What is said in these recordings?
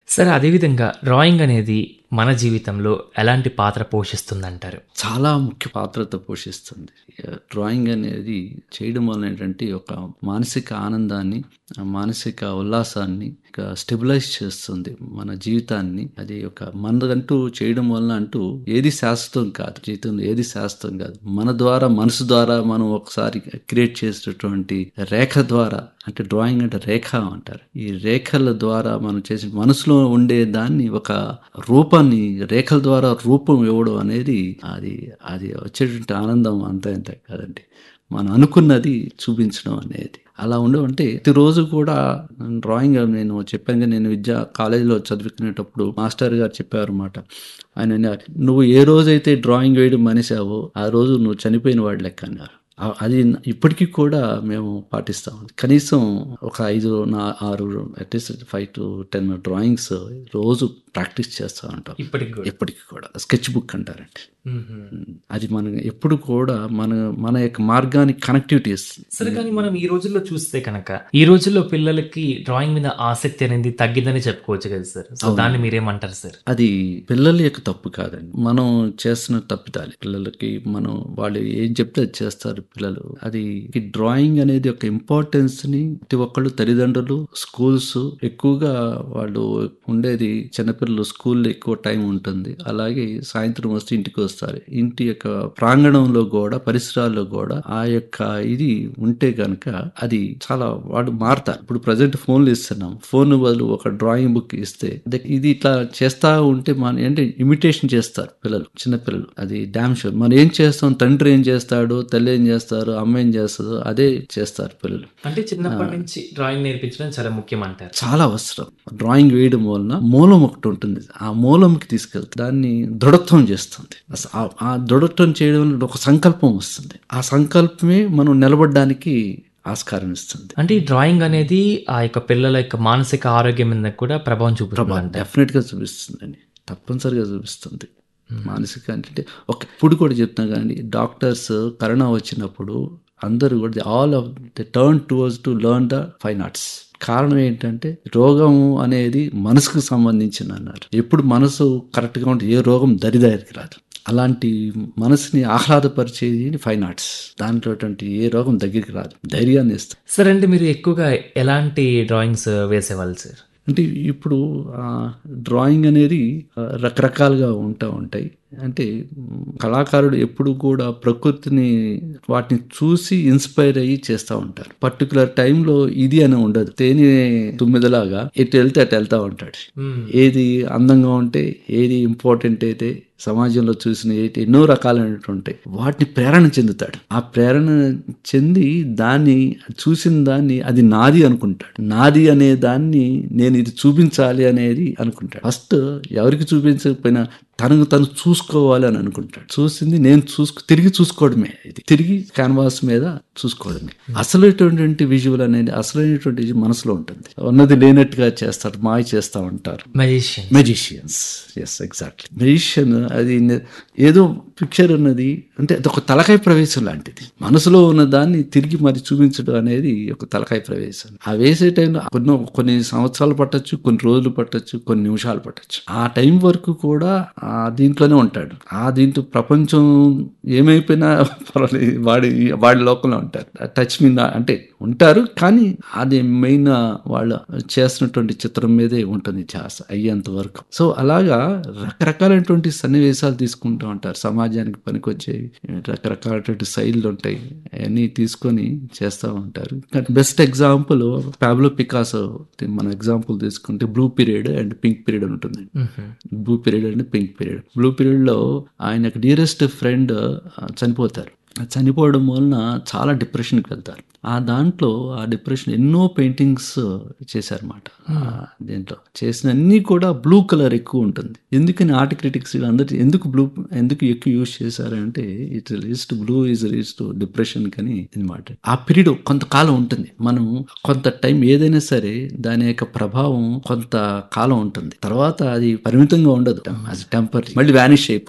సరే అదేవిధంగా డ్రాయింగ్ అనేది మన జీవితంలో ఎలాంటి పాత్ర పోషిస్తుందంటారు చాలా ముఖ్య పాత్రత పోషిస్తుంది డ్రాయింగ్ అనేది చేయడం వల్ల ఏంటంటే ఒక మానసిక ఆనందాన్ని ఆ మానసిక ఉల్లాసాన్ని ఇక స్టెబిలైజ్ చేస్తుంది మన జీవితాన్ని అది ఒక మనదంటూ చేయడం వల్ల అంటూ ఏది శాశ్వతం కాదు జీవితంలో ఏది శాశ్వతం కాదు మన ద్వారా మనసు ద్వారా మనం ఒకసారి క్రియేట్ చేసినటువంటి రేఖ ద్వారా అంటే డ్రాయింగ్ అంటే రేఖ అంటారు ఈ రేఖల ద్వారా మనం చేసిన మనసులో ఉండే దాన్ని ఒక రూపాన్ని రేఖల ద్వారా రూపం ఇవ్వడం అనేది అది అది వచ్చేటువంటి ఆనందం అంతా ఇంత కాదండి మనం అనుకున్నది చూపించడం అనేది అలా ఉండవు అంటే ప్రతిరోజు కూడా డ్రాయింగ్ నేను చెప్పాను కదా, నేను విద్యా కాలేజీలో చదువుకునేటప్పుడు మాస్టర్ గారు చెప్పారు అనమాట ఆయన అన్నారు, నువ్వు ఏ రోజైతే డ్రాయింగ్ వేయడం మనిషావో ఆ రోజు నువ్వు చనిపోయిన వాడు లెక్క అన్నారు ఆ- అది ఇప్పటికీ కూడా మేము పాటిస్తాం కనీసం ఒక ఐదు నా ఆరు at least five to ten drawings రోజు ప్రాక్టీస్ చేస్తూ ఉంటాం ఇప్పటికి కూడా ఎప్పటికీ కూడా స్కెచ్ బుక్ అంటారండి మ్మ్. అది మనం ఎప్పుడు కూడా మన మన యొక్క మార్గానికి కనెక్టివిటీ ఇస్తుంది సరే కానీ మనం ఈ రోజుల్లో చూస్తే కనుక ఈ రోజుల్లో పిల్లలకి డ్రాయింగ్ మీద ఆసక్తి అనేది తగ్గిందని చెప్పుకోవచ్చు కదా సార్ సో దాన్ని మీరేమంటారు సార్ అది పిల్లల యొక్క తప్పు కాదండి మనం చేస్తున్న తప్పిదాలి పిల్లలకి మనం వాళ్ళు ఏం చెప్తే అది చేస్తారు పిల్లలు అది ఈ డ్రాయింగ్ అనేది ఒక ఇంపార్టెన్స్ ని ప్రతి ఒక్కళ్ళు తల్లిదండ్రులు స్కూల్స్ ఎక్కువగా వాళ్ళు ఉండేది చిన్నపిల్లలు స్కూల్లో ఎక్కువ టైం ఉంటుంది అలాగే సాయంత్రం వస్తే ఇంటికి వస్తారు ఇంటి యొక్క ప్రాంగణంలో కూడా పరిసరాల్లో కూడా ఆ యొక్క ఇది ఉంటే గనక అది చాలా వాడు మారుతారు ఇప్పుడు ప్రజెంట్ ఫోన్లు ఇస్తున్నాం ఫోన్ బదులు ఒక డ్రాయింగ్ బుక్ ఇస్తే అదే ఇది ఇట్లా చేస్తా ఉంటే మన ఏంటి ఇమిటేషన్ చేస్తారు పిల్లలు చిన్న పిల్లలు అది డామ్ షూర్ మనం ఏం చేస్తాం తండ్రి ఏం చేస్తాడు తల్లి ఏం చేస్తారు అమ్మ ఏం చేస్తుందో అదే చేస్తారు పిల్లలు అంటే చిన్నప్పటి నుంచి డ్రాయింగ్ నేర్పించడం చాలా ముఖ్యం అంటారు చాలా అవసరం డ్రాయింగ్ వేయడం వలన మూలం ఒకటి ఉంటుంది ఆ మూలంకి తీసుకెళ్తే దాన్ని దృఢత్వం చేస్తుంది అస- ఆ- ఆ దృఢత్వం చేయడం వల్ల ఒక సంకల్పం వస్తుంది ఆ సంకల్పమే మనం నిలబడడానికి ఆస్కారం ఇస్తుంది అంటే ఈ డ్రాయింగ్ అనేది ఆ యొక్క పిల్లల యొక్క మానసిక ఆరోగ్యం మీద కూడా ప్రభావం చూపుతుంది డెఫినెట్ గా చూపిస్తుందండి తప్పనిసరిగా చూపిస్తుంది మానసిక అంటే ఒక ఇప్పుడు కూడా చెప్తున్నా కానీ డాక్టర్స్ కరోనా వచ్చినప్పుడు అందరూ కూడా all of the turn towards to learn the fine arts కారణం ఏంటంటే రోగం అనేది మనసుకు సంబంధించిన అన్నారు ఎప్పుడు మనసు కరెక్ట్గా ఉంటే ఏ రోగం దరిదారికి రాదు అలాంటి మనసుని ఆహ్లాదపరిచేది ఫైన్ ఆర్ట్స్ దాంట్లో ఏ రోగం దగ్గరికి రాదు ధైర్యాన్ని ఇస్తుంది సార్ అంటే మీరు ఎక్కువగా ఎలాంటి డ్రాయింగ్స్ వేసేవాళ్ళు సార్ అంటే ఇప్పుడు ఆ, డ్రాయింగ్ అనేది ఆ, రకరకాలుగా ఉంటా ఉంటాయి అంటే మ్, కళాకారుడు ఎప్పుడు కూడా ప్రకృతిని వాటిని చూసి ఇన్స్పైర్ అయ్యి చేస్తూ ఉంటారు పర్టికులర్ టైంలో ఇది అని ఉండదు తేనె తుమ్మిదలాగా ఎటు వెళ్తే అటు వెళ్తా ఉంటాడు ఏది అందంగా ఉంటే ఏది ఇంపార్టెంట్ అయితే సమాజంలో చూసిన ఏంటి ఎన్నో రకాలైనటువంటి ఉంటాయి వాటిని ప్రేరణ చెందుతాడు ఆ ప్రేరణ చెంది దాన్ని చూసిన దాన్ని అది నాది అనుకుంటాడు నాది అనే దాన్ని నేను ఇది చూపించాలి అనేది అనుకుంటాడు ఫస్ట్ ఎవరికి చూపించకపోయినా తనకు తను చూసుకోవాలి అని అనుకుంటాడు చూసింది నేను చూసుకో తిరిగి చూసుకోవడమే ఇది తిరిగి క్యాన్వాస్ మీద చూసుకోవడమే అసలైనటువంటి విజువల్ అనేది అసలైనటువంటి విజువల్ మనసులో ఉంటుంది ఉన్నది లేనట్టుగా చేస్తారు మాయ చేస్తా ఉంటారు magician magicians yes exactly magician అది నే- ఏదో పిక్చర్ ఉన్నది అంటే అది ఒక తలకాయ ప్రవేశం లాంటిది మనసులో ఉన్న దాన్ని తిరిగి మరి చూపించడం అనేది ఒక తలకాయ ప్రవేశం ఆ వేసే టైంలో కొన్ని కొన్ని సంవత్సరాలు పట్టొచ్చు కొన్ని రోజులు పట్టొచ్చు కొన్ని నిమిషాలు పట్టొచ్చు ఆ టైం వరకు కూడా ఆ దీంట్లోనే ఉంటాడు ఆ దీంట్లో ప్రపంచం ఏమైపోయినా పర్వాలేదు వాడి వాడి లోకంలో ఉంటారు టచ్ మీ అంటే ఉంటారు కానీ అది మెయిన్ వాళ్ళు చేస్తున్నటువంటి చిత్రం మీదే ఉంటుంది ధ్యాస అయ్యేంత వరకు సో అలాగా రకరకాలైనటువంటి సన్నివేశాలు తీసుకుంటూ ఉంటారు సమాజానికి పనికొచ్చేవి రకరకాలైనటువంటి శైలులు ఉంటాయి అవన్నీ తీసుకొని చేస్తూ ఉంటారు బెస్ట్ ఎగ్జాంపుల్ పాబ్లో పికాసో మన ఎగ్జాంపుల్ తీసుకుంటే blue period and pink period అని ఉంటుంది blue period and pink period blue period లో ఆయన డియరెస్ట్ ఫ్రెండ్ చనిపోతారు ఆ చనిపోవడం వలన చాలా డిప్రెషన్కి వెళ్తారు ఆ దాంట్లో ఆ డిప్రెషన్ ఎన్నో పెయింటింగ్స్ చేశారన్నమాట ఆ దీంట్లో చేసిన అన్ని కూడా బ్లూ కలర్ ఎక్కువ ఉంటుంది ఎందుకని ఆర్ట్ క్రిటిక్స్ అందరి ఎందుకు బ్లూ ఎందుకు ఎక్కువ యూజ్ చేశారంటే it rest blue is rest depression కని అనమాట ఆ పీరియడ్ కొంతకాలం ఉంటుంది మనం కొంత టైం ఏదైనా సరే దాని యొక్క ప్రభావం కొంత కాలం ఉంటుంది తర్వాత అది పరిమితంగా ఉండదు అది టెంపరీ మళ్ళీ వ్యానిష్ అయిపోతుంది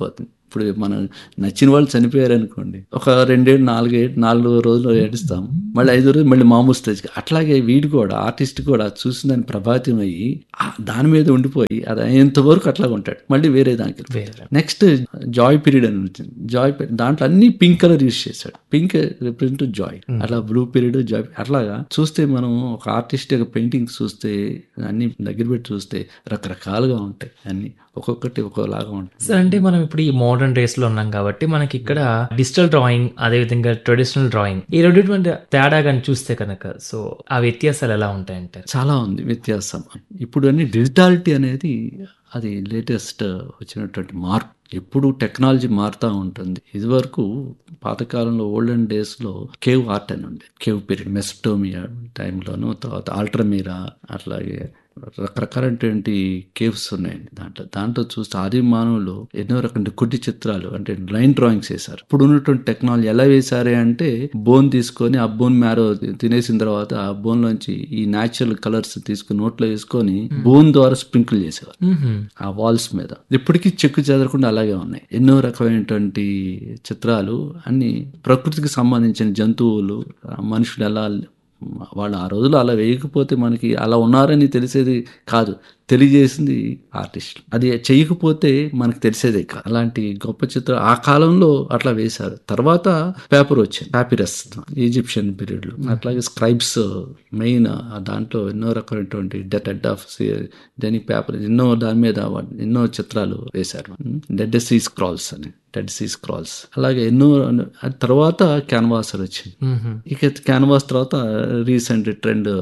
ఇప్పుడు మనం నచ్చిన వాళ్ళు చనిపోయారు అనుకోండి ఒక రెండేళ్ళు నాలుగేళ్ళు నాలుగు రోజులు ఏడుస్తాం మళ్ళీ ఐదు రోజులు మళ్ళీ మామూలు స్టేజ్కి అట్లాగే వీడు కూడా ఆర్టిస్ట్ కూడా చూసిన దాని ప్రభావితం అయ్యి ఆ దాని మీద ఉండిపోయి అది అయ్యేంత వరకు అట్లాగే ఉంటాడు మళ్ళీ వేరే దానికి వేరే నెక్స్ట్ జాయ్ పీరియడ్ అని వచ్చింది జాయ్ పీరియడ్ దాంట్లో అన్ని పింక్ కలర్ యూస్ చేశాడు పింక్ రిప్రజెంట్ జాయ్ అట్లా బ్లూ పీరియడ్ జాయ్ అట్లాగా చూస్తే మనం ఒక ఆర్టిస్ట్ యొక్క పెయింటింగ్స్ చూస్తే అన్ని దగ్గర పెట్టి చూస్తే రకరకాలుగా ఉంటాయి అన్ని ఒక్కొక్కటి ఒక్కోలాగా ఉంటాయి సార్ అంటే మనం ఇప్పుడు ఈ మోడర్న్ డేస్ లో ఉన్నాం కాబట్టి మనకి ఇక్కడ డిజిటల్ డ్రాయింగ్ అదే విధంగా ట్రెడిషనల్ డ్రాయింగ్ ఈ రెండింటి తేడా కానీ చూస్తే కనుక సో ఆ వ్యత్యాసాలు ఎలా ఉంటాయంటారు చాలా ఉంది వ్యత్యాసం ఇప్పుడు అన్ని డిజిటాలిటీ అనేది అది లేటెస్ట్ వచ్చినటువంటి మార్పు ఎప్పుడు టెక్నాలజీ మారుతూ ఉంటుంది ఇదివరకు పాతకాలంలో ఓల్డెన్ డేస్లో కేవ్ ఆర్ట్ అని ఉండే కేవ్ పీరియడ్ మెస్టోమియా టైంలోను తర్వాత ఆల్ట్రమీరా అట్లాగే రకరకాలైనటువంటి కేవ్స్ ఉన్నాయండి దాంట్లో దాంట్లో చూస్తే ఆది మానవులు ఎన్నో రకమైన కుట్టి చిత్రాలు అంటే లైన్ డ్రాయింగ్స్ వేశారు ఇప్పుడు ఉన్నటువంటి టెక్నాలజీ ఎలా వేశారే అంటే బోన్ తీసుకొని ఆ బోన్ మ్యారో తినేసిన తర్వాత ఆ బోన్ లోంచి ఈ న్యాచురల్ కలర్స్ తీసుకుని నోట్లో వేసుకొని బోన్ ద్వారా స్ప్రింకిల్ చేసేవారు ఆ వాల్స్ మీద ఇప్పటికీ చెక్కు చెదరకుండా అలాగే ఉన్నాయి ఎన్నో రకమైనటువంటి చిత్రాలు అన్ని ప్రకృతికి సంబంధించిన జంతువులు ఆ మనుషులు ఎలా వాళ్ళు ఆ రోజులు అలా వేయకపోతే మనకి అలా ఉన్నారని తెలిసేది కాదు తెలియజేసింది ఆర్టిస్ట్ అది చేయకపోతే మనకు తెలిసేదే కాదు అలాంటి గొప్ప చిత్రం ఆ కాలంలో అట్లా వేశారు తర్వాత పేపర్ వచ్చింది పాపిరస్ ఈజిప్షియన్ పీరియడ్ లో అట్లాగే స్క్రైబ్స్ మెయిన్ దాంట్లో ఎన్నో రకమైనటువంటి డెడ్ ఆఫ్ డెనీ పేపర్ ఎన్నో దాని మీద ఎన్నో చిత్రాలు వేశారు డెడ్ సీ స్క్రాల్స్ అని డెడ్ సీ స్క్రాల్స్ అలాగే ఎన్నో తర్వాత క్యాన్వాస్ వచ్చింది ఇక క్యాన్వాస్ తర్వాత రీసెంట్ ట్రెండ్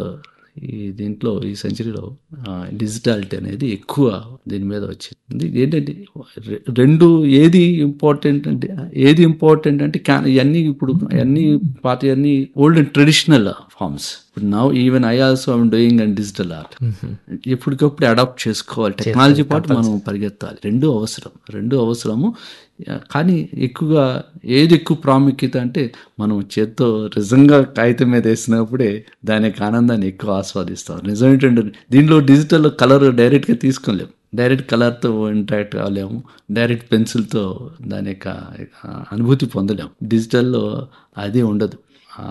ఈ దీంట్లో ఈ సెంచరీలో డిజిటాలిటీ అనేది ఎక్కువ దీని మీద వచ్చింది ఏంటంటే రెండు ఏది ఇంపార్టెంట్ అంటే ఏది ఇంపార్టెంట్ అంటే క్యాన్ ఇవన్నీ ఇప్పుడు అన్ని పాత అన్ని ఓల్డ్ ట్రెడిషనల్ ఫార్మ్స్ ఇప్పుడు now even I also I'm doing and digital art ఎప్పటికప్పుడు అడాప్ట్ చేసుకోవాలి టెక్నాలజీ పాటు మనం పరిగెత్తాలి రెండు అవసరం రెండు అవసరము కానీ ఎక్కువగా ఏది ఎక్కువ ప్రాముఖ్యత అంటే మనం చేత్తో నిజంగా కాగితం మీద వేసినప్పుడే దాని యొక్క ఆనందాన్ని ఎక్కువ ఆస్వాదిస్తాం నిజం ఏంటంటే దీంట్లో డిజిటల్ కలర్ డైరెక్ట్గా తీసుకోలేము డైరెక్ట్ కలర్తో ఇంటరాక్ట్ కాలేము డైరెక్ట్ పెన్సిల్తో దాని యొక్క అనుభూతి పొందలేము డిజిటల్లో అది ఉండదు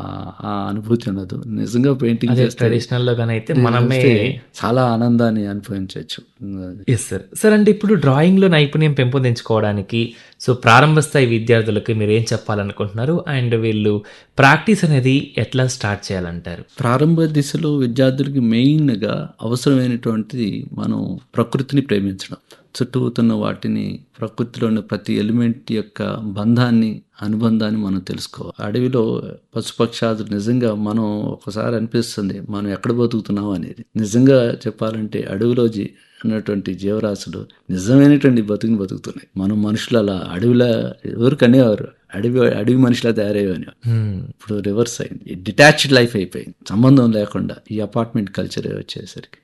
ఆ అనుభూతి ఉండదు నిజంగా పెయింటింగ్ చేస్తే ట్రెడిషనల్ లో కానీ అయితే మనమే చాలా ఆనందాన్ని అనుభవించవచ్చు ఎస్ సార్ సార్ అంటే ఇప్పుడు డ్రాయింగ్ లో నైపుణ్యం పెంపొందించుకోవడానికి సో ప్రారంభ స్థాయి విద్యార్థులకి మీరు ఏం చెప్పాలనుకుంటున్నారు అండ్ వీళ్ళు ప్రాక్టీస్ అనేది ఎట్లా స్టార్ట్ చేయాలంటారు ప్రారంభ దిశలో విద్యార్థులకి మెయిన్గా అవసరమైనటువంటిది మనం ప్రకృతిని ప్రేమించడం చుట్టూతున్న వాటిని ప్రకృతిలో ఉన్న ప్రతి ఎలిమెంట్ యొక్క బంధాన్ని అనుబంధాన్ని మనం తెలుసుకోవాలి అడవిలో పశుపక్షాదులు నిజంగా మనం ఒకసారి అనిపిస్తుంది మనం ఎక్కడ బతుకుతున్నాం అనేది నిజంగా చెప్పాలంటే అడవిలో జీ ఉన్నటువంటి జీవరాశులు నిజమైనటువంటి బతుకుని బతుకుతున్నాయి మనం మనుషులు అలా అడవిలా ఎవరికి అనేవారు అడవి అడవి మనిషిలా తయారయ్యేవని ఇప్పుడు రివర్స్ అయింది డిటాచ్డ్ లైఫ్ అయిపోయింది సంబంధం లేకుండా ఈ అపార్ట్మెంట్ కల్చర్ వచ్చేసరికి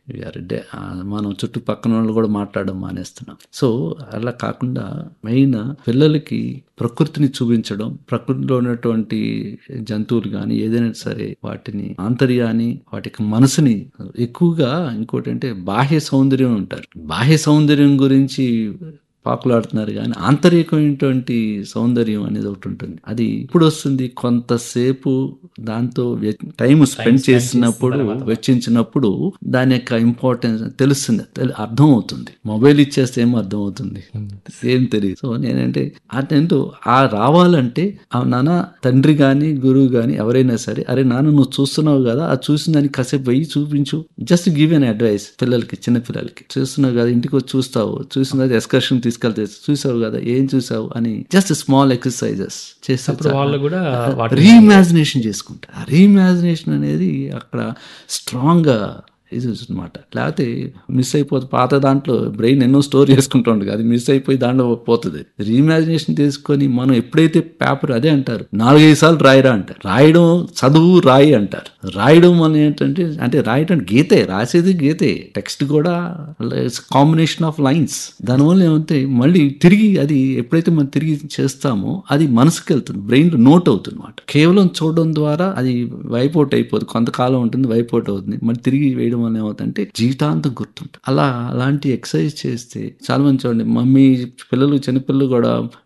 మనం చుట్టుపక్కల వాళ్ళు కూడా మాట్లాడడం మానేస్తున్నాం సో అలా కాకుండా మెయిన్ పిల్లలకి ప్రకృతిని చూపించడం ప్రకృతిలో ఉన్నటువంటి జంతువులు కానీ ఏదైనా సరే వాటిని ఆంతర్యాన్ని వాటికి మనసుని ఎక్కువగా ఇంకోటి అంటే బాహ్య సౌందర్యం ఉంటారు బాహ్య సౌందర్యం గురించి పాకులాడుతున్నారు కానీ ఆంతరికమైనటువంటి సౌందర్యం అనేది ఒకటి ఉంటుంది అది ఇప్పుడు వస్తుంది కొంతసేపు దాంతో టైం స్పెండ్ చేసినప్పుడు వెచ్చించినప్పుడు దాని యొక్క ఇంపార్టెన్స్ తెలుస్తుంది అర్థం అవుతుంది మొబైల్ ఇచ్చేస్తే ఏమో అర్థం అవుతుంది ఏం తెలియదు సో నేనంటే అటెంటో ఆ రావాలంటే ఆ నాన్న తండ్రి కానీ గురువు కానీ ఎవరైనా సరే అరే నాన్న నువ్వు చూస్తున్నావు కదా ఆ చూసిన దానికి కాసేపు వెయ్యి చూపించు జస్ట్ గివ్ అన్ అడ్వైస్ పిల్లలకి చిన్న పిల్లలకి చూస్తున్నావు కదా ఇంటికి వచ్చి చూస్తావు చూసిన ఎక్స్కర్షన్ తీసుకెళ్తే చూసావు కదా ఏం చూసావు అని జస్ట్ స్మాల్ ఎక్సర్సైజెస్ చేస్తే వాళ్ళు కూడా రీఇమాజినేషన్ చేసుకుంటారు రీఇమాజినేషన్ అనేది అక్కడ స్ట్రాంగ్ గా ఇది అనమాట లేకపోతే మిస్ అయిపోతుంది పాత దాంట్లో బ్రెయిన్ ఎన్నో స్టోర్ చేసుకుంటుంది అది మిస్ అయిపోయి దాంట్లో పోతుంది రీఇమాజినేషన్ తీసుకొని మనం ఎప్పుడైతే పేపర్ అదే అంటారు నాలుగైదు సార్లు రాయరా అంటారు రాయడం చదువు రాయి అంటారు రాయడం అని ఏంటంటే అంటే రాయటం గీతే రాసేది గీతే టెక్స్ట్ కూడా కాంబినేషన్ ఆఫ్ లైన్స్ దానివల్ల ఏమంటే మళ్ళీ తిరిగి అది ఎప్పుడైతే మనం తిరిగి చేస్తామో అది మనసుకి వెళ్తుంది బ్రెయిన్ నోట్ అవుతుంది అనమాట కేవలం చూడడం ద్వారా అది వైప్ అవుట్ అయిపోతుంది కొంతకాలం ఉంటుంది వైప్ అవుట్ అవుతుంది మళ్ళీ తిరిగి వేయడం వల్ల ఏమవుతుందంటే జీవితాంతం గుర్తుంటుంది అలా అలాంటి ఎక్సర్సైజ్ చేస్తే చాలా మంది చూడండి మమ్మీ పిల్లలు చిన్నపిల్లలు కూడా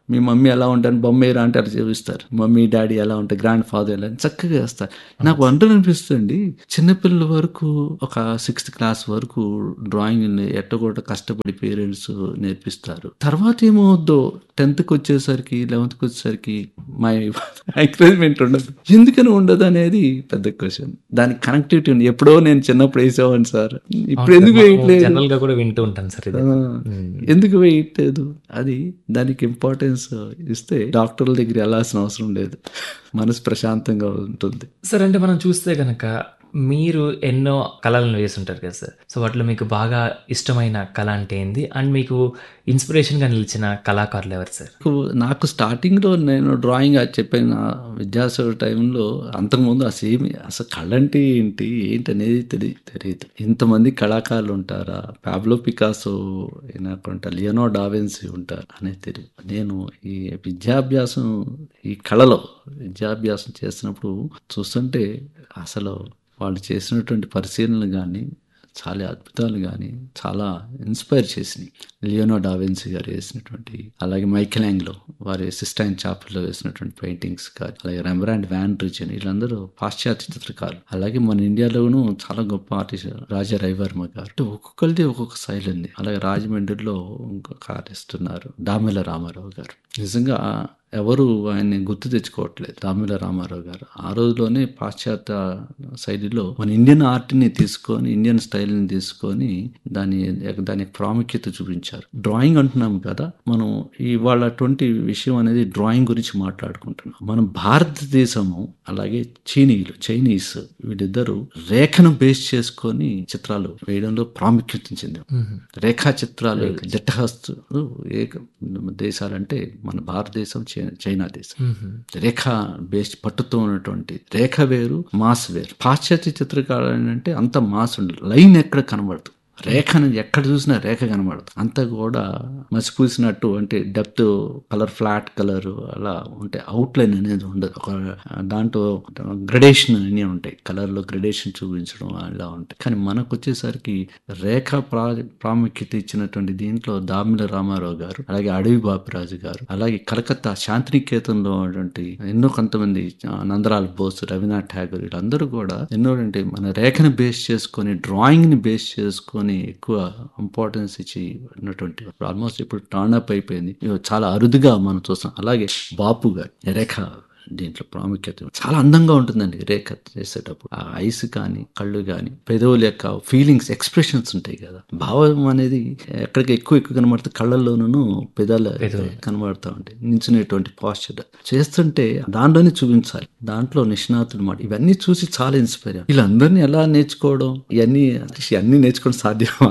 మీ మమ్మీ ఎలా ఉంటారు బొమ్మ వేయరా అంటే అలా చూపిస్తారు మమ్మీ డాడీ ఎలా ఉంటారు గ్రాండ్ ఫాదర్ ఎలా అని చక్కగా వేస్తారు నాకు వండర్ అనిపిస్తుంది చిన్నపిల్లల వరకు ఒక సిక్స్త్ క్లాస్ వరకు డ్రాయింగ్ ఎట్టగొట్ట కష్టపడి పేరెంట్స్ నేర్పిస్తారు తర్వాత ఏమవుద్దో టెన్త్కి వచ్చేసరికి లెవెన్త్కి వచ్చేసరికి మా ఎంకరేజ్మెంట్ ఉండదు ఎందుకని ఉండదు అనేది పెద్ద క్వశ్చన్ దానికి కనెక్టివిటీ ఉంది ఎప్పుడో నేను చిన్నప్పుడు వేసేవాడిని సార్ ఇప్పుడు ఎందుకు వేయట్లేదు జనరల్ గా కూడా వింటూ ఉంటాను సార్ ఇది ఆ, ఎందుకు వేయట్లేదు అది దానికి ఇంపార్టెన్స్ ఇస్తే డాక్టర్ల దగ్గర వెళ్ళాల్సిన అవసరం లేదు మనసు ప్రశాంతంగా ఉంటుంది సార్ అంటే మనం చూస్తే కనుక మీరు ఎన్నో కళలను వేసుంటారు కదా సార్ సో వాటిలో మీకు బాగా ఇష్టమైన కళ అంటే ఏంది అండ్ మీకు ఇన్స్పిరేషన్గా నిలిచిన కళాకారులు ఎవరు సార్ నాకు నాకు స్టార్టింగ్లో నేను డ్రాయింగ్ అది చెప్పిన విద్యాసర టైంలో అంతకుముందు అసలు ఏమి అసలు కళ అంటే ఏంటి ఏంటి అనేది తెలియ తెలియదు ఇంతమంది కళాకారులు ఉంటారా పాబ్లో పికాసో ఏనాకుంటా లియోనో డావెన్సీ ఉంటారు అనేది తెలియదు నేను ఈ విద్యాభ్యాసం ఈ కళలో విద్యాభ్యాసం చేస్తున్నప్పుడు చూస్తుంటే అసలు వాళ్ళు చేసినటువంటి పరిశీలనలు కానీ చాలా అద్భుతాలు కానీ చాలా ఇన్స్పైర్ చేసినాయి లియోనో డావెన్సీ గారు వేసినటువంటి అలాగే మైకెల్ యాంగ్లో వారి సిస్టైన్ చాపల్లో వేసినటువంటి పెయింటింగ్స్ కానీ అలాగే రెమరాండ్ వ్యాన్ రిచన్ వీళ్ళందరూ పాశ్చాత్య చిత్రకారులు అలాగే మన ఇండియాలోనూ చాలా గొప్ప ఆర్టిస్ట్ రాజా రవివర్మ గారు అంటే ఒక్కొక్కరిది ఒక్కొక్క శైలి ఉంది అలాగే రాజమండ్రిలో ఇంకొక ఆర్టిస్ట్ ఉన్నారు దామెల రామారావు గారు నిజంగా ఎవరు ఆయన్ని గుర్తు తెచ్చుకోవట్లేదు దామిల రామారావు గారు ఆ రోజులోనే పాశ్చాత్య శైలిలో మన ఇండియన్ ఆర్ట్ని తీసుకొని ఇండియన్ స్టైల్ని తీసుకొని దాని దానికి ప్రాముఖ్యత చూపించారు డ్రాయింగ్ అంటున్నాం కదా మనం ఇవాళ అటువంటి విషయం అనేది డ్రాయింగ్ గురించి మాట్లాడుకుంటున్నాం మనం భారతదేశము అలాగే చీనీయులు చైనీస్ వీళ్ళిద్దరూ రేఖను బేస్ చేసుకొని చిత్రాలు వేయడంలో ప్రాముఖ్యత చెందాం రేఖా చిత్రాలు జట్టహస్తులు ఏక దేశాలంటే మన భారతదేశం చై- చైనా దేశం రేఖ బేస్ పట్టుతో ఉన్నటువంటి రేఖ వేరు మాస్ వేరు పాశ్చాత్య చిత్రకారులు అంటే అంత మాస్ ఉండదు లైన్ ఎక్కడ కనబడదు రేఖను ఎక్కడ చూసినా రేఖ కనబడదు అంతా కూడా మసిపూసినట్టు అంటే డెప్త్ కలర్ ఫ్లాట్ కలర్ అలా ఉంటే అవుట్లైన్ అనేది ఉండదు ఒక దాంట్లో గ్రడేషన్ అన్నీ ఉంటాయి కలర్లో గ్రడేషన్ చూపించడం అలా ఉంటాయి కానీ మనకు వచ్చేసరికి రేఖ ప్రా ప్రాముఖ్యత ఇచ్చినటువంటి దీంట్లో దామిల రామారావు గారు అలాగే అడవి బాపిరాజు గారు అలాగే కలకత్తా శాంతినికేతన్లో ఉన్నటువంటి ఎన్నో కొంతమంది ఆ, నందలాల్ బోస్ రవీనాథ్ ఠాగూర్ వీళ్ళందరూ కూడా ఎన్నో అంటే మన రేఖను బేస్ చేసుకొని డ్రాయింగ్ ని బేస్ చేసుకొని ఎక్కువ ఇంపార్టెన్స్ ఇచ్చి ఉన్నటువంటి ఆల్మోస్ట్ ఇప్పుడు టర్న్ అప్ అయిపోయింది ఇవి చాలా అరుదుగా మనం చూస్తాం అలాగే బాపు గారు రేఖ దీంట్లో ప్రాముఖ్యత చాలా అందంగా ఉంటుందండి రేఖ చేసేటప్పుడు ఆ ఐస్ కానీ కళ్ళు కానీ పెదవుల యొక్క ఫీలింగ్స్ ఎక్స్ప్రెషన్స్ ఉంటాయి కదా భావం అనేది ఎక్కడికి ఎక్కువ ఎక్కువ కనబడుతుంది కళ్ళల్లోనూ పెదాల కనబడుతూ ఉంటాయి నించునేటువంటి పాస్చర్ చేస్తుంటే దాంట్లోనే చూపించాలి దాంట్లో నిష్ణాతులు మాట ఇవన్నీ చూసి చాలా ఇన్స్పైర్ అయ్యాను. వీళ్ళందరినీ ఎలా నేర్చుకోవడం ఇవన్నీ అన్నీ నేర్చుకోవడం సాధ్యమా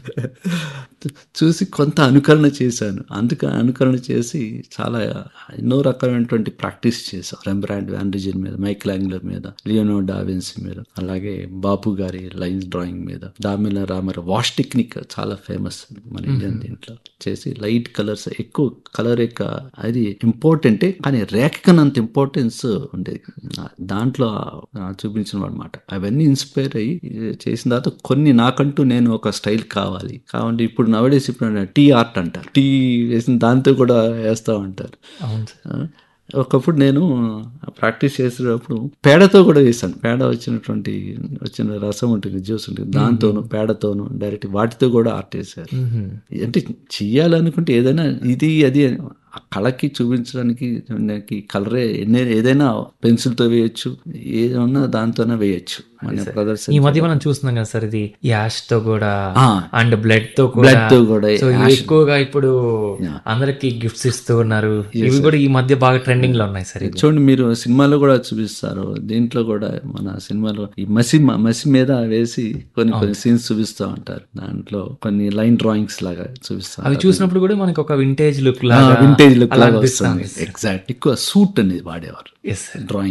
చూసి కొంత అనుకరణ చేశాను అందుక అనుకరణ చేసి చాలా ఎన్నో రకమైనటువంటి ప్రాక్టీస్ చేశాం రెంబ్రాండ్ వ్యాండ్రిజిన్ మీద మైకిల్ యాంగ్లర్ మీద లియోనో డావిన్సీ మీద అలాగే బాపు గారి లైన్స్ డ్రాయింగ్ మీద దామిల రామారావు వాష్ టెక్నిక్ చాలా ఫేమస్ మన ఇండియన్ దీంట్లో చేసి లైట్ కలర్స్ ఎక్కువ కలర్ యొక్క అది ఇంపార్టెంటే కానీ రేఖకనంత ఇంపార్టెన్స్ ఉండేది దాంట్లో ఆ చూపించిన అనమాట అవన్నీ ఇన్స్పైర్ అయ్యి చేసిన తర్వాత కొన్ని నాకంటూ నేను ఒక స్టైల్ కావాలి కావండి ఇప్పుడు నవడేసి ఇప్పుడు టీ ఆర్ట్ అంటారు టీ వేసిన దాంతో కూడా వేస్తూ ఉంటారు అవును సార్ ఆ, ఒకప్పుడు నేను ప్రాక్టీస్ చేసేటప్పుడు పేడతో కూడా వేసాను పేడ వచ్చినటువంటి వచ్చిన రసం ఉంటుంది జ్యూస్ ఉంటుంది దాంతోను పేడతోను డైరెక్ట్ వాటితో కూడా ఆర్ట్ వేసారు అంటే చెయ్యాలనుకుంటే ఏదైనా ఇది అది ఆ కళకి చూపించడానికి నాకు కలరే ఎన్ని ఏదైనా పెన్సిల్తో వేయచ్చు ఏదన్నా దాంతోనే వేయచ్చు మన ప్రదర్శన ఈ మధ్య మనం చూస్తున్నాం కదా సార్ ఇది యాష్ తో కూడా ఆ. అండ్ బ్లడ్ తో కూడా Blood తో కూడా సో ఇవి ఎక్కువగా ఇప్పుడు అందరికి గిఫ్ట్స్ ఇస్తూ ఉన్నారు ఇవి కూడా ఈ మధ్య బాగా ట్రెండింగ్ లో ఉన్నాయి సార్ ఇవి చూడండి మీరు సినిమాలో కూడా చూపిస్తారు దీంట్లో కూడా మన సినిమాలో ఈ మసి మసి మీద వేసి కొన్ని కొన్ని సీన్స్ చూపిస్తూ ఉంటారు దాంట్లో కొన్ని లైన్ డ్రాయింగ్స్ లాగా చూపిస్తారు అవి చూసినప్పుడు కూడా మనకి ఒక వింటేజ్ లుక్ లాగా వింటేజ్ లుక్ అలా లాగా అనిపిస్తుంది వస్తుంది ఎగ్జాక్ట్ ఎక్కువ సూట్ అనేది వాడేవారు ఎస్ సార్ డ్రాయింగ్ కి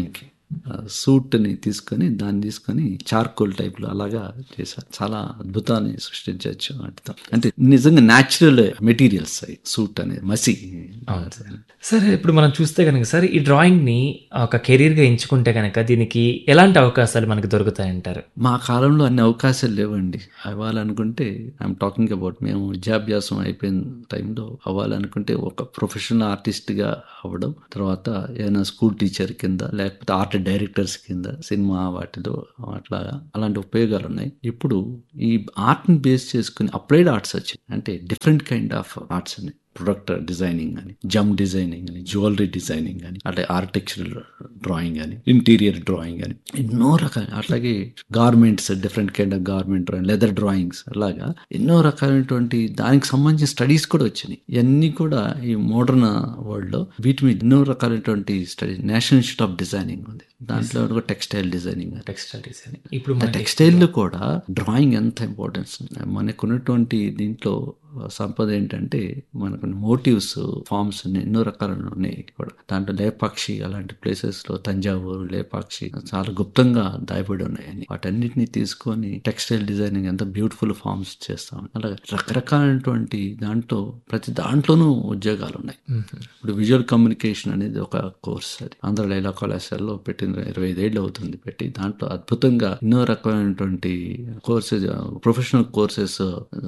సూట్ని తీసుకొని దాన్ని తీసుకొని చార్కోల్ టైప్లో అలాగా చేశారు చాలా అద్భుతాన్ని సృష్టించవచ్చు వాటితో అంటే నిజంగా న్యాచురల్ మెటీరియల్స్ అవి సూట్ అనేది మసి అవును సార్ సరే ఇప్పుడు మనం చూస్తే కనుక సార్ ఈ డ్రాయింగ్ని ఒక కెరీర్గా ఎంచుకుంటే కనుక దీనికి ఎలాంటి అవకాశాలు మనకి దొరుకుతాయంటారు మా కాలంలో అన్ని అవకాశాలు లేవండి అవ్వాలనుకుంటే ఐఎమ్ టాకింగ్ అబౌట్ మేము విద్యాభ్యాసం అయిపోయిన టైంలో అవ్వాలనుకుంటే ఒక ప్రొఫెషనల్ ఆర్టిస్ట్గా అవ్వడం తర్వాత ఏదైనా స్కూల్ టీచర్ కింద లేకపోతే ఆర్ట్ డైరెక్టర్స్ కింద సినిమా వాటిలో అట్లా అలాంటి ఉపయోగాలు ఉన్నాయి ఇప్పుడు ఈ ఆర్ట్ని బేస్ చేసుకుని అప్లైడ్ ఆర్ట్స్ వచ్చాయి అంటే డిఫరెంట్ కైండ్ ఆఫ్ ఆర్ట్స్ అని ప్రొడక్ట్ డిజైనింగ్ అని జమ్ డిజైనింగ్ అని జ్యువెలరీ డిజైనింగ్ అని అంటే ఆర్కిటెక్చరల్ డ్రాయింగ్ అని ఇంటీరియర్ డ్రాయింగ్ అని ఎన్నో రకాల అట్లాగే garments different kind of garment drawing leather drawings అలాగా ఎన్నో రకాలైనటువంటి దానికి సంబంధించిన స్టడీస్ కూడా వచ్చినాయి ఇవన్నీ కూడా ఈ మోడర్న్ వరల్డ్ లో వీటి మీద ఎన్నో రకాలైనటువంటి study national institute of designing ఉంది దాంట్లో కూడా టెక్స్టైల్ డిజైనింగ్ టెక్స్టైల్ డిజైన్ ఇప్పుడు మనకి టెక్స్టైల్లో కూడా డ్రాయింగ్ ఎంత ఇంపార్టెన్స్ మనకున్నటువంటి దీంట్లో సంపద ఏంటంటే మనకు మోటివ్స్ ఫార్మ్స్ ఎన్నో రకాలు ఉన్నాయి కూడా దాంట్లో లేపాక్షి అలాంటి ప్లేసెస్ లో తంజావూరు లేపాక్షి చాలా గుప్తంగా దాయబడి ఉన్నాయని వాటన్నిటిని తీసుకొని టెక్స్టైల్ డిజైనింగ్ ఎంత బ్యూటిఫుల్ ఫార్మ్స్ చేస్తాం అలాగే రకరకాలైనటువంటి దాంట్లో ప్రతి దాంట్లోనూ ఉద్యోగాలు ఉన్నాయి ఇప్పుడు విజువల్ కమ్యూనికేషన్ అనేది ఒక కోర్స్ అది ఆంధ్ర లైలా కళాశాలలో పెట్టిన ఇరవై ఐదేళ్ళు అవుతుంది పెట్టి దాంట్లో అద్భుతంగా ఎన్నో రకమైనటువంటి courses professional courses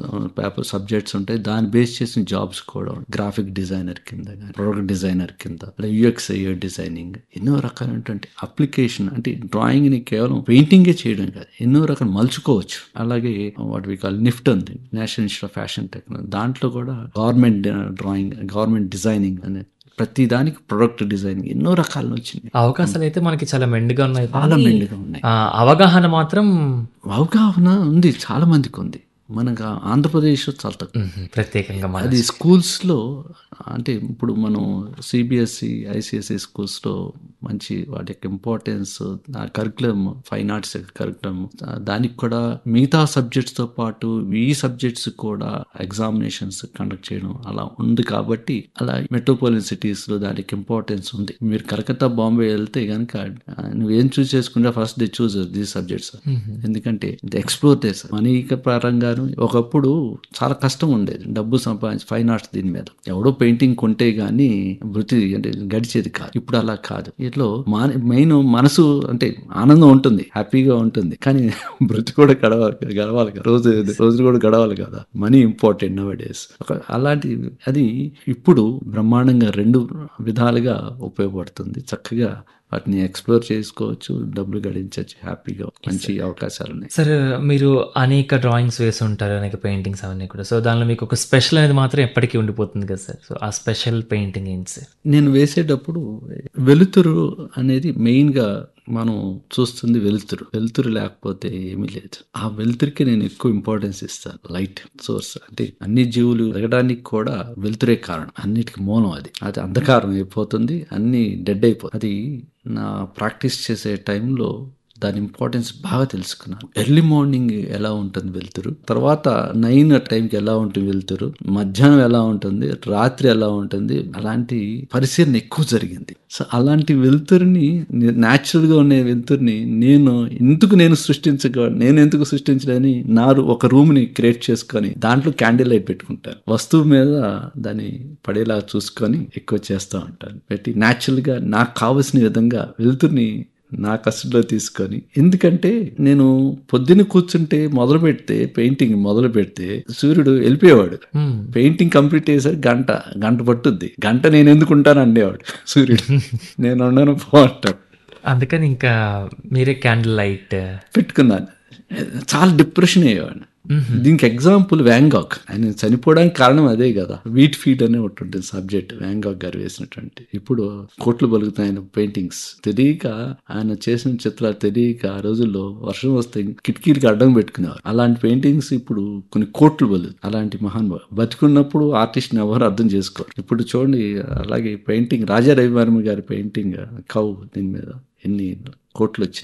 paper subjects ఉంటాయి దాన్ని బేస్ చేసిన జాబ్స్ కూడా గ్రాఫిక్ డిజైనర్ కింద కానీ ప్రొడక్ట్ డిజైనర్ కింద యుఎక్స్ డిజైనింగ్ ఎన్నో రకాలైనటువంటి అప్లికేషన్ అంటే డ్రాయింగ్ ని కేవలం పెయింటింగే చేయడం కాదు ఎన్నో రకాలు మలుచుకోవచ్చు అలాగే వాటి వికాల్ నిఫ్ట్ ఉంది national institute of fashion technology దాంట్లో కూడా గవర్నమెంట్ డ్రాయింగ్ గవర్నమెంట్ డిజైనింగ్ అనే ప్రతి దానికి ప్రొడక్ట్ డిజైనింగ్ ఎన్నో రకాల వచ్చింది అవకాశాలు అయితే మనకి చాలా మెండుగా ఉన్నాయి చాలా కానీ, మెండుగా ఉన్నాయి ఆ, అవగాహన మాత్రం అవగాహన ఉంది చాలా మందికి ఉంది మనకు ఆంధ్రప్రదేశ్ చాలా తక్కువ మ్మ్, ప్రత్యేకంగా మన అది స్కూల్స్లో అంటే ఇప్పుడు మనం సిబిఎస్ఈ ఐసిఎస్ఈ స్కూల్స్లో మంచి వాటి యొక్క ఇంపార్టెన్స్ ఆ కరికులం ఫైన్ ఆర్ట్స్ యొక్క కరికులం దానికి కూడా మిగతా సబ్జెక్ట్స్తో పాటు ఈ సబ్జెక్ట్స్ కూడా ఎగ్జామినేషన్స్ కండక్ట్ చేయడం అలా ఉంది కాబట్టి అలా మెట్రోపాలిటన్ సిటీస్లో దానికి ఇంపార్టెన్స్ ఉంది మీరు కలకత్తా బాంబే వెళ్తే కనుక నువ్వేం చూస్ చేసుకుంటే first the choose these subjects ఎందుకంటే ఎక్స్ప్లోర్ చేస్తారు మనీక పరంగాను ఒకప్పుడు చాలా కష్టం ఉండేది డబ్బు సంపాదించి ఫైన్ ఆర్ట్స్ దీని మీద ఎవడో పెయింటింగ్ కొంటే గానీ వృత్తి అంటే గడిచేది కాదు ఇప్పుడు అలా కాదు ఇట్లో మెయిన్ మనసు అంటే ఆనందం ఉంటుంది హ్యాపీగా ఉంటుంది కానీ వృత్తి కూడా గడవాలి గడవాలి కదా రోజు రోజులు కూడా గడవాలి కదా మనీ ఇంపార్టెంట్ నవ్ డేస్ అలాంటి అది ఇప్పుడు బ్రహ్మాండంగా రెండు విధాలుగా ఉపయోగపడుతుంది చక్కగా వాటిని ఎక్స్ప్లోర్ చేసుకోవచ్చు డబ్బులు గడించవచ్చు హ్యాపీగా మంచి అవకాశాలు ఉన్నాయి సార్ మీరు అనేక డ్రాయింగ్స్ వేసి ఉంటారు అనేక పెయింటింగ్స్ అవన్నీ కూడా సో దానిలో మీకు ఒక స్పెషల్ అనేది మాత్రం ఎప్పటికీ ఉండిపోతుంది కదా సార్ సో ఆ స్పెషల్ పెయింటింగ్ ఏంటి సార్ నేను వేసేటప్పుడు వెలుతురు అనేది మెయిన్గా మనం చూస్తుంది వెలుతురు వెలుతురు లేకపోతే ఏమీ లేదు ఆ వెలుతురికి నేను ఎక్కువ ఇంపార్టెన్స్ ఇస్తాను లైట్ సోర్స్ అంటే అన్ని జీవులు ఎదగడానికి కూడా వెలుతురే కారణం అన్నిటికి మూలం అది అది అంధకారం అయిపోతుంది అన్ని డెడ్ అయిపోతుంది అది నా ప్రాక్టీస్ చేసే టైంలో దాని ఇంపార్టెన్స్ బాగా తెలుసుకున్నాను ఎర్లీ మార్నింగ్ ఎలా ఉంటుంది వెళ్తురు తర్వాత నైన్ టైంకి ఎలా ఉంటుంది వెళ్తురు మధ్యాహ్నం ఎలా ఉంటుంది రాత్రి ఎలా ఉంటుంది అలాంటి పరిశీలన ఎక్కువ జరిగింది సో అలాంటి వెలుతురుని న్యాచురల్ గా ఉండే వెలుతురుని నేను ఎందుకు నేను సృష్టించక నేను ఎందుకు సృష్టించలేని నా ఒక రూమ్ ని క్రియేట్ చేసుకొని దాంట్లో క్యాండిల్ లైట్ పెట్టుకుంటాను వస్తువు మీద దాన్ని పడేలా చూసుకొని ఎక్కువ చేస్తూ ఉంటాను పెట్టి న్యాచురల్ గా నాకు కావలసిన విధంగా వెలుతురుని నా కష్టంలో తీసుకొని ఎందుకంటే నేను పొద్దున్న కూర్చుంటే మొదలు పెడితే పెయింటింగ్ మొదలు పెడితే సూర్యుడు వెళ్ళిపోయేవాడు పెయింటింగ్ కంప్లీట్ చేసారు గంట గంట పట్టుద్ది గంట నేను ఎందుకు ఉంటాను అండేవాడు సూర్యుడు నేను ఉండను బాగుంటాడు అందుకని ఇంకా మీరే క్యాండిల్ లైట్ పెట్టుకున్నాను చాలా డిప్రెషన్ అయ్యేవాడు దీనికి ఎగ్జాంపుల్ వ్యాంగాక్ ఆయన చనిపోవడానికి కారణం అదే కదా వీట్ ఫీడ్ అనే ఒకటి ఉంటుంది సబ్జెక్ట్ వ్యాంగాక్ గారు వేసినటువంటి ఇప్పుడు కోట్లు బలుగుతాయి ఆయన పెయింటింగ్స్ తెలియక ఆయన చేసిన చిత్రాలు తెలియక ఆ రోజుల్లో వర్షం వస్తే కిటికీలకి అడ్డం పెట్టుకునేవారు అలాంటి పెయింటింగ్స్ ఇప్పుడు కొన్ని కోట్లు బలు అలాంటి మహానుభావు బతుకున్నప్పుడు ఆర్టిస్ట్ని ఎవరు అర్థం చేసుకోరు ఇప్పుడు చూడండి అలాగే పెయింటింగ్ రాజా రవివర్మ గారి పెయింటింగ్ కౌ దీని మీద ఎన్ని కోట్లు వచ్చినాయి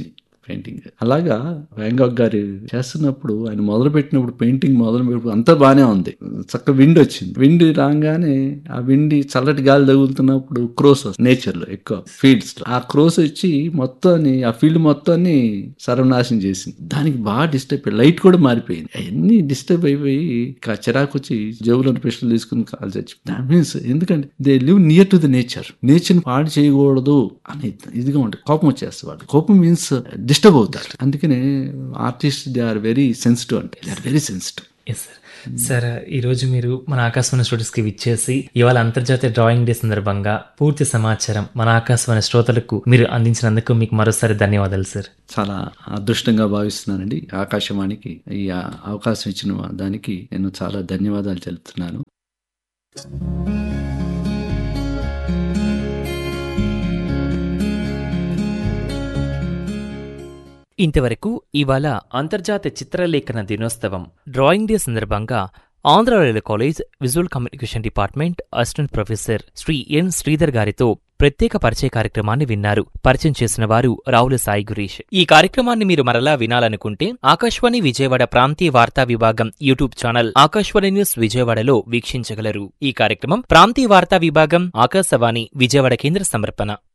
పెయింటింగ్ అలాగా వ్యాంగాక్ గారు చేస్తున్నప్పుడు ఆయన మొదలు పెట్టినప్పుడు పెయింటింగ్ మొదలు పెట్టినప్పుడు అంతా బాగానే ఉంది చక్క విండ్ వచ్చింది విండ్ రాగానే ఆ విండి చల్లటి గాలి తగులుతున్నప్పుడు క్రోస్ నేచర్ లో ఎక్కువ ఫీల్డ్స్ లో ఆ క్రోస్ వచ్చి మొత్తాన్ని ఆ ఫీల్డ్ మొత్తాన్ని సర్వనాశనం చేసింది దానికి బాగా డిస్టర్బ్ లైట్ కూడా మారిపోయింది అవన్నీ డిస్టర్బ్ అయిపోయి కా- చిరాకు వచ్చి జేబులో పిస్టల్ తీసుకుని కాల్ చచ్చి దాట్ మీన్స్ ఎందుకంటే they live near to the nature nature పాడు చేయకూడదు అని ఇదిగా ఉంటుంది కోపం వచ్చేస్తుంది వాళ్ళు కోపం మీన్స్ డిస్టర్బ్ అవుతారు అందుకనే artist they are very sensitive అంటే they are very sensitive yes sir sir ఈరోజు మీరు మన ఆకాశవాణి స్టూడియోస్కి విచ్చేసి ఇవాళ అంతర్జాతీయ డ్రాయింగ్ డే సందర్భంగా పూర్తి సమాచారం మన ఆకాశవాణి శ్రోతలకు మీరు అందించినందుకు మీకు మరోసారి ధన్యవాదాలు సార్ చాలా అదృష్టంగా భావిస్తున్నానండి ఆకాశవాణికి ఈ ఆ- అవకాశం ఇచ్చిన దానికి నేను చాలా ధన్యవాదాలు తెలుపుతున్నాను ఇంతవరకు ఇవాళ అంతర్జాతీయ చిత్రలేఖన దినోత్సవం డ్రాయింగ్ డే సందర్భంగా Andhra college visual communication department assistant professor Shri N Sridhar గారితో ప్రత్యేక పరిచయ కార్యక్రమాన్ని విన్నారు పరిచయం చేసిన వారు రావుల సాయి గురీష్ ఈ కార్యక్రమాన్ని మీరు మరలా వినాలనుకుంటే ఆకాశవాణి విజయవాడ ప్రాంతీయ వార్తా విభాగం యూట్యూబ్ ఛానల్ ఆకాశవాణి న్యూస్ విజయవాడలో వీక్షించగలరు ఈ కార్యక్రమం ప్రాంతీయ వార్తా విభాగం ఆకాశవాణి విజయవాడ కేంద్ర సమర్పణ